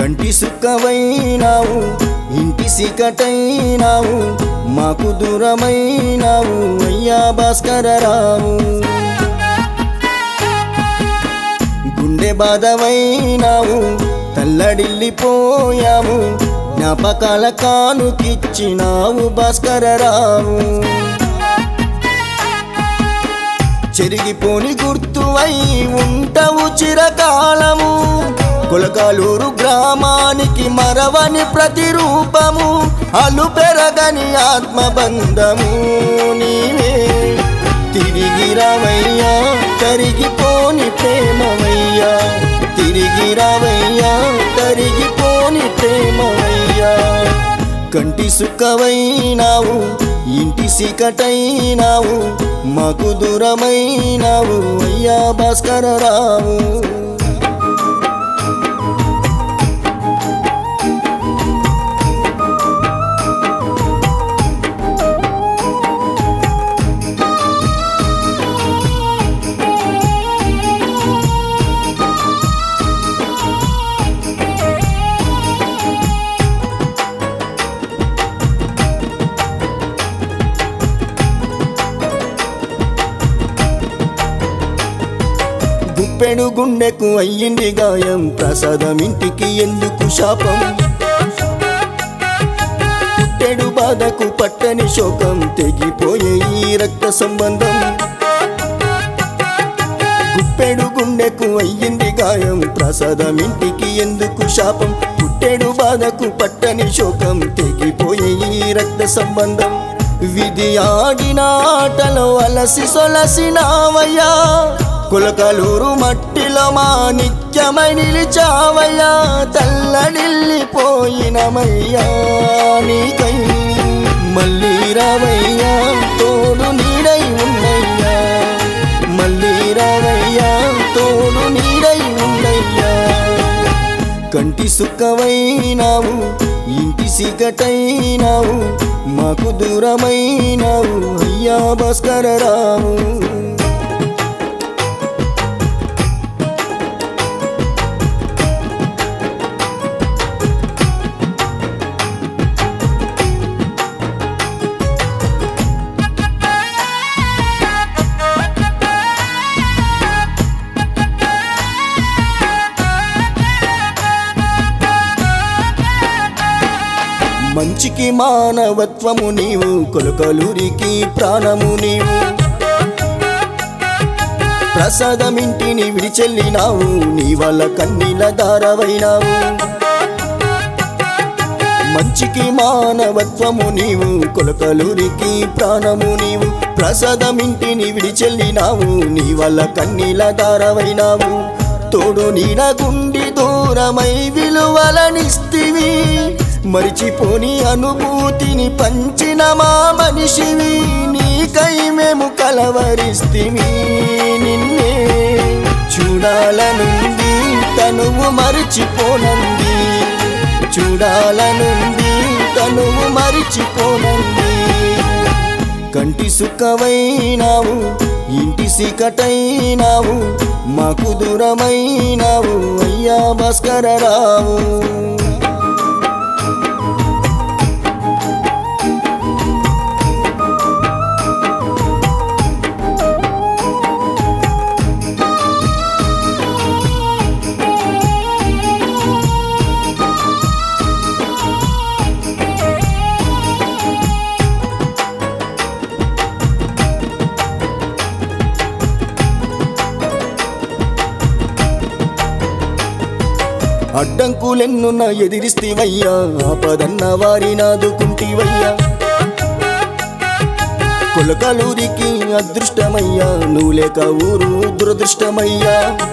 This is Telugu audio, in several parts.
కంటి సుక్కవైనావు ఇంటి సీకటైనావు మాకు దూరమైనావు అయ్యా భాస్కరరావు గుండె బాధవైనావు తల్లడిల్లిపోయావు జ్ఞాపకాల కానుకిచ్చినావు భాస్కరరావు చెరిగిపోని గుర్తువై ఉంటావు చిరకాలము కొలకాలూరు గ్రామానికి మరవని ప్రతిరూపము అలు పెరగని ఆత్మబంధము నీవే తిరిగి రావయ్యా తరిగిపోని ప్రేమవయ్యా తిరిగి రావయ్యా తరిగిపోని ప్రేమవయ్యా కంటి సుక్కవైనావు ఇంటి సీకటైనావు మాకు దూరమైనావు అయ్యా భాస్కరరావు గుప్పెడు గుండెకు అయ్యింది గాయం ప్రసాదం ఇంటికి ఎందుకు శాపం పుట్టెడు బాధకు పట్టని శోకం తెగిపోయే ఈ రక్త సంబంధం గుప్పెడు గుండెకు అయ్యింది గాయం ప్రసాదం ఇంటికి ఎందుకు శాపం పుట్టెడు బాధకు పట్టని శోకం తెగిపోయే ఈ రక్త సంబంధం విధి ఆడిన ఆటలో అలసి సొలసినావయ్యా కులకలూరు మట్టిలో మా నిత్యమై నిలిచావయ్యా తల్లడిల్లిపోయినమయ్యా నీకై మళ్ళీ రావయ్యా తోడు నీడై ఉన్నయ్యా మళ్ళీ రావయ్యా తోడు నీడై ఉన్నయ్యా కంటి సుక్కవైనావు ఇంటి సిగటైనావు మాకు దూరమైనావు అయ్యా భాస్కరరావు మంచికి మానవత్వము నీవు కొలకలూరికి ప్రాణము నీవు ప్రసాదమింటిని విడిచెల్లినావు నీ వల్ల కన్నీల దారవైనావు మంచికి మానవత్వము నీవు కొలకలూరికి ప్రాణము నీవు ప్రసాదమింటిని విడిచెల్లినావు నీ వల్ల కన్నీల దారవైనావు తోడు నీడ గుండి దూరమై విలువలనిస్తివి మరిచిపోని అనుభూతిని పంచిన మా మనిషివి నీకై మేము కలవరిస్తివి నిన్నే చూడాలనుంది తనువు మరిచిపోనంది చూడాలనుంది తనువు మరిచిపోనంది కంటి సుక్కవైనావు ఇంటి సీకటైనావు మాకు దూరమైనావు అయ్యా భాస్కరరావు అడ్డంకులెన్నున్న ఎదిరిస్తివయ్యా ఆపదన్న వారి నాదుకుంటివయ్యా కొలకలూరికి అదృష్టమయ్యా నువ్వు లేక ఊరు దురదృష్టమయ్యా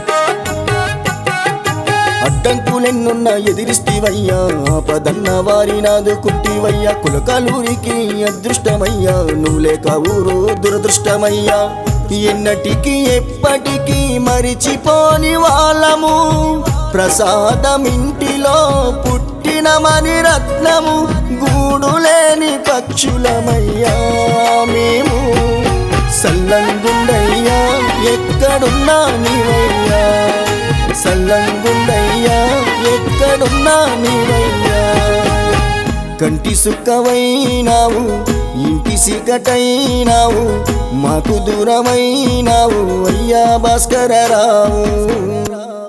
అడ్డంకులెన్నున్న ఎదిరిస్తివయ్యా ఆపదన్న వారి నాదుకుంటివయ్యా కులకలూరికి అదృష్టమయ్యా నువ్వు లేక ఊరు దురదృష్టమయ్యా ఎన్నటికి ఎప్పటికీ మరిచిపోని వాళ్ళము ప్రసాదమింటిలో పుట్టిన మని రత్నము గూడు లేని పక్షులమయ్యా మేము సల్లంగుండయ్యా ఎక్కడున్నా నీవయ్యా సల్లంగుండయ్యా ఎక్కడున్నా నీవయ్యా కంటి సుక్కవైనావు ఇంటి సిగటైనావు మాకు దూరమైనావు అయ్యా భాస్కర రావు